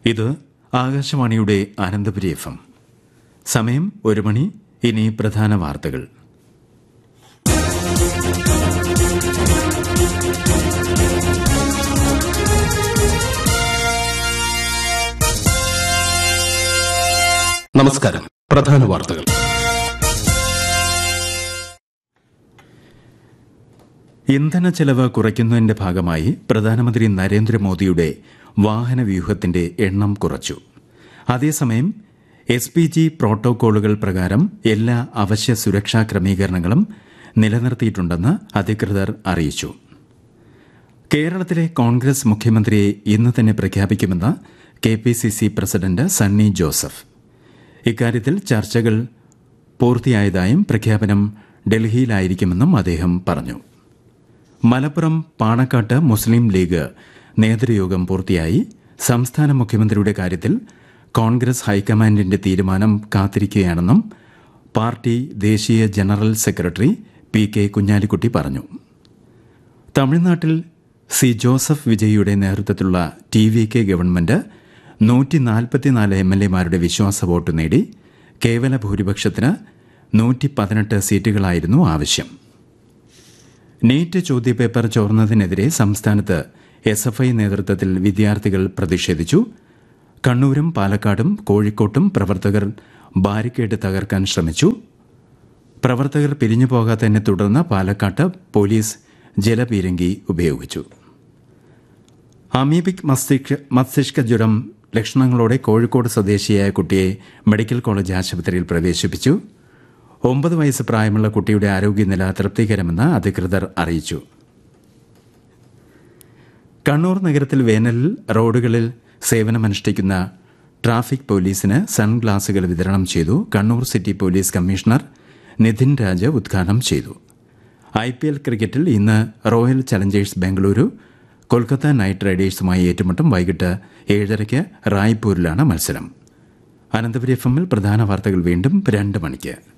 ഇത് ആകാശവാണിയുടെ Anandapuri F M സമയം ഒരു മണി ഇനി പ്രധാന വാർത്തകൾ നമസ്കാരം പ്രധാന വാർത്തകൾ ഇന്ധന ചെലവ് കുറയ്ക്കുന്നതിന്റെ ഭാഗമായി പ്രധാനമന്ത്രി നരേന്ദ്രമോദിയുടെ വാഹന വ്യൂഹത്തിന്റെ എണ്ണം കുറച്ചു അതേസമയം എസ് പി ജി പ്രോട്ടോകോളുകൾ പ്രകാരം എല്ലാ അവശ്യ സുരക്ഷാ ക്രമീകരണങ്ങളും നിലനിർത്തിയിട്ടുണ്ടെന്ന് അധികൃതർ അറിയിച്ചു കേരളത്തിലെ കോൺഗ്രസ് മുഖ്യമന്ത്രിയെ ഇന്ന് തന്നെ പ്രഖ്യാപിക്കുമെന്ന് K P C C president Sunny Joseph ഇക്കാര്യത്തിൽ ചർച്ചകൾ പൂർത്തിയായതായും പ്രഖ്യാപനം ഡൽഹിയിലായിരിക്കുമെന്നും അദ്ദേഹം പറഞ്ഞു മലപ്പുറം പാണക്കാട്ട് മുസ്ലിം ലീഗ് നേതൃയോഗം പൂർത്തിയായി സംസ്ഥാന മുഖ്യമന്ത്രിയുടെ കാര്യത്തിൽ കോൺഗ്രസ് ഹൈക്കമാൻഡിന്റെ തീരുമാനം കാത്തിരിക്കുകയാണെന്നും പാർട്ടി ദേശീയ general secretary P K Kunhalikutty പറഞ്ഞു തമിഴ്നാട്ടിൽ സി ജോസഫ് വിജയിയുടെ നേതൃത്വത്തിലുള്ള ടി വി കെ ഗവൺമെന്റ് നൂറ്റി നാൽപ്പത്തിനാല് എം എൽ എമാരുടെ വിശ്വാസ വോട്ട് നേടി കേവല ഭൂരിപക്ഷത്തിന് നൂറ്റി പതിനെട്ട് സീറ്റുകളായിരുന്നു ആവശ്യം നീറ്റ് ചോദ്യപേപ്പർ ചോർന്നതിനെതിരെ സംസ്ഥാനത്ത് എസ് എഫ് ഐ നേതൃത്വത്തിൽ വിദ്യാർത്ഥികൾ പ്രതിഷേധിച്ചു കണ്ണൂരും പാലക്കാടും കോഴിക്കോട്ടും പ്രവർത്തകർ ബാരിക്കേഡ് തകർക്കാൻ ശ്രമിച്ചു പ്രവർത്തകർ പിരിഞ്ഞു പോകാത്തതിനെ തുടർന്ന് പാലക്കാട്ട് പോലീസ് ജലപീരങ്കി ഉപയോഗിച്ചു അമീബിക് മസ്തിഷ്ക മസ്തിഷ്ക ജ്വരം ലക്ഷണങ്ങളോടെ കോഴിക്കോട് സ്വദേശിയായ കുട്ടിയെ മെഡിക്കൽ കോളേജ് ആശുപത്രിയിൽ പ്രവേശിപ്പിച്ചു ഒമ്പത് വയസ്സ് പ്രായമുള്ള കുട്ടിയുടെ ആരോഗ്യനില തൃപ്തികരമെന്ന് അധികൃതർ അറിയിച്ചു കണ്ണൂർ നഗരത്തിൽ വേനലിൽ റോഡുകളിൽ സേവനമനുഷ്ഠിക്കുന്ന ട്രാഫിക് പോലീസിന് സൺഗ്ലാസുകൾ വിതരണം ചെയ്തു Kannur city police commissioner Nithin Raj ഉദ്ഘാടനം ചെയ്തു ഐ പി എൽ ക്രിക്കറ്റിൽ ഇന്ന് Royal Challengers Bengaluru Kolkata Knight റൈഡേഴ്സുമായി ഏറ്റുമുട്ടും വൈകിട്ട് ഏഴരയ്ക്ക് റായ്പൂരിലാണ് മത്സരം അനന്തപുരി എഫ് എമ്മിൽ പ്രധാന വാർത്തകൾ വീണ്ടും രണ്ട് മണിക്ക്